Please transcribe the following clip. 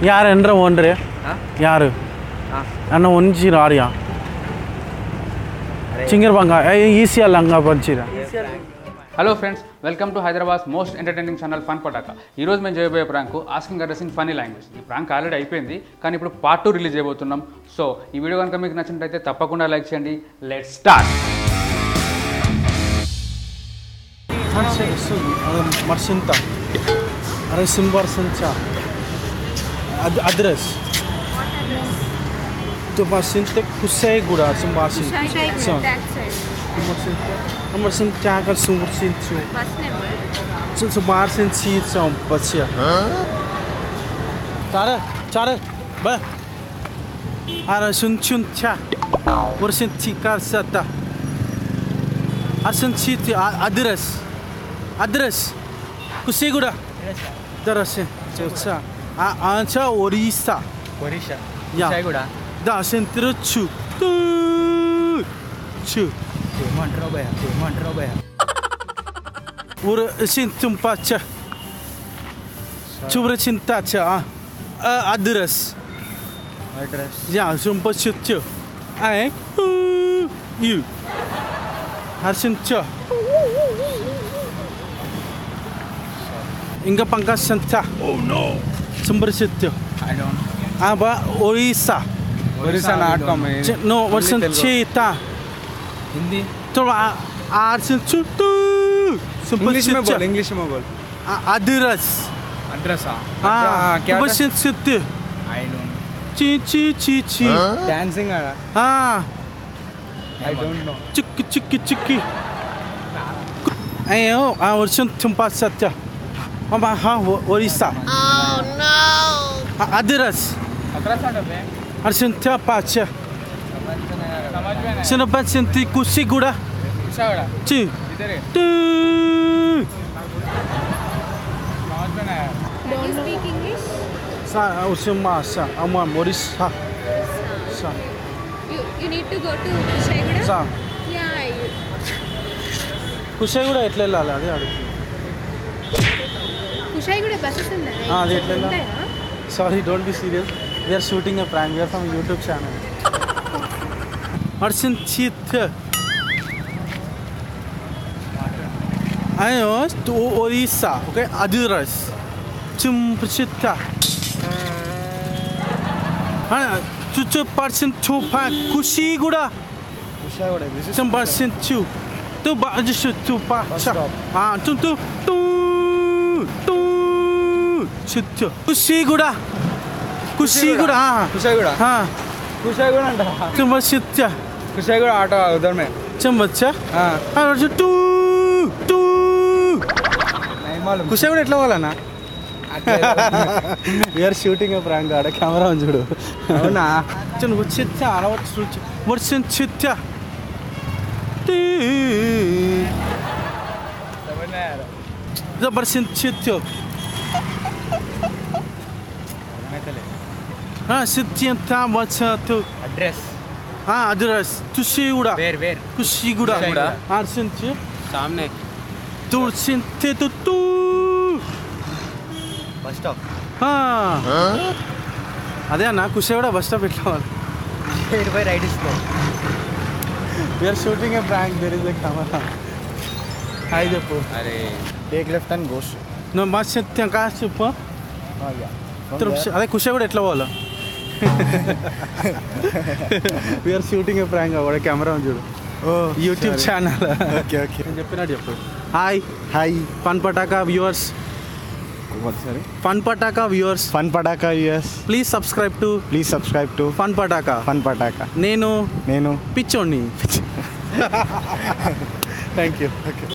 ಯಾರು ಅಂದ್ರೆ ಓನ್ರಿ ಹಾಂ ಯಾರು ಹಾಂ ಅಣ್ಣ ಒಂಚೀರ ಆರ್ಯ చింగిర బంగ ఈసీ లంగా పంచిరా hello friends welcome to Hyderabad most entertaining channel Fun Pataka ఈ రోజు మేము చేయబోయే prank asking address in funny language ఈ ప్రాంక్ ఆల్రెడీ అయిపోయింది కానీ ఇప్పుడు పార్ట్ టూ రిలీజ్ చేయబోతున్నాం సో ఈ వీడియో కనుక మీకు నచ్చినట్టయితే తప్పకుండా లైక్ చేయండి లెట్ స్టార్ట్ మర్సింత అరే సింబర్ సంచా address Tu pasinta kusay gura sum basin. So, marsinta. Marsinta ka sum marsinta. So so basin si sum pasia. Tara, tara. Ba. Ara sun chun cha. Marsin ti kar sata. Arsin si ti address. Address. Kusay gura. Darase. Cha. A ancha orisa. Orissa యా. విషయ కూడా Da centro chu. Tu. Chu. ఏమంటారో భయ ఏమంటారో భయ Ura sintum pacha. Chubra cinta cha. Ah, address. Address Ya, sumpa chu. Ai. You. Harsin cha. Inga pangkas santa. Oh no. Sumber sityo. I don't Aba Orisa. Orissa not come Ch- No, version chita. Hindi तो आर्सन छु तू. Sumpa English में sityo. बोल English में बोल Address. Address हाँ, क्या version sityo. आई डोंट ची ची ची ची. డాన్సింగ్ हाँ, ఐ డోంట్ నో चिक्की चिक्की चिक्की. अयो, आ वर्षन थुम्पा सत्य. अबा हाँ Orissa. Oh no. Address. Address అంటే Arsin tia pacha. Sino ba sinti kusigura? Visakha Chi. ఇద్దరే Tu. समझ में नहीं आया Don't you speak English? Sa usuma sa ama orisa. Sa You, you need to go to Vishayaguda? sa. Yeah, you, కుషాయి కూడా ఎట్లా వెళ్ళాలి అదే అడుగు Vishayaguda buses ఉన్నాయి Ah, అది ఎట్లా వెళ్ళాలి? ఉంటాయా? Sorry don't be serious we're shooting a prank we're from YouTube channel అర్షన్ చిత్ అయ్యో టు ఒరిస్సా ఓకే అదిరస్ చింప్చిత్త చుచ్చు పర్సన్ చూపా కుషి కూడా Visakha Some person two. Tu ba just tu pa. stop. Ah, tu tu tu tu. Chittu. Kushiguda. Kushiguda. Visakha हाँ విశాఖ అంట चम्बा चित्ता విశాఖ ఆటో ఉదర్ మే चम्बच्चा हाँ हाँ जो टू टू नहीं मालूम కుషాయి కూడా ఎట్లా పోవాలన్నా వీఆర్ షూటింగ్ ప్రాంక్ ఆడ కెమెరా ఉంది చూడు అవునా నువ్వు చిత్త అలవాటు వర్షం చిత్త समझ नहीं आ रहा వర్షం చిత్త సిత్యంత వచ్చాతు అడ్రస్ అడ్రస్ తుషి కూడా వేర్ వేర్ కుషి కూడా కుషిగూడ. ఆర్సించి सामने తుర్సింతే తు बस स्टॉप అదే అన్న కుషి కూడా బస్ స్టాప్ ఎట్లా फिर भाई राइट इसको we're shooting a prank there is a camera hi చెప్పు अरे टेक लेफ्ट एंड गोस నువ్వు బస్ సత్యం కాదు చెప్పు आ गया తిరుపతి- అదే కుషి కూడా ఎట్లా పోవాలా వీఆర్ షూటింగ్ ఏ ప్రాంక్ అవ్వడ కెమెరా ఉంది చూడు యూట్యూబ్ ఛానల్ ఓకే ఓకే నేను చెప్పినట్టు చెప్పు hi hi fun Pataka viewers ఒకసారి fun Pataka viewers fun Pataka us please subscribe to please subscribe to fun Pataka fun Pataka నేను నేను పిచ్చోడిని థ్యాంక్ యూ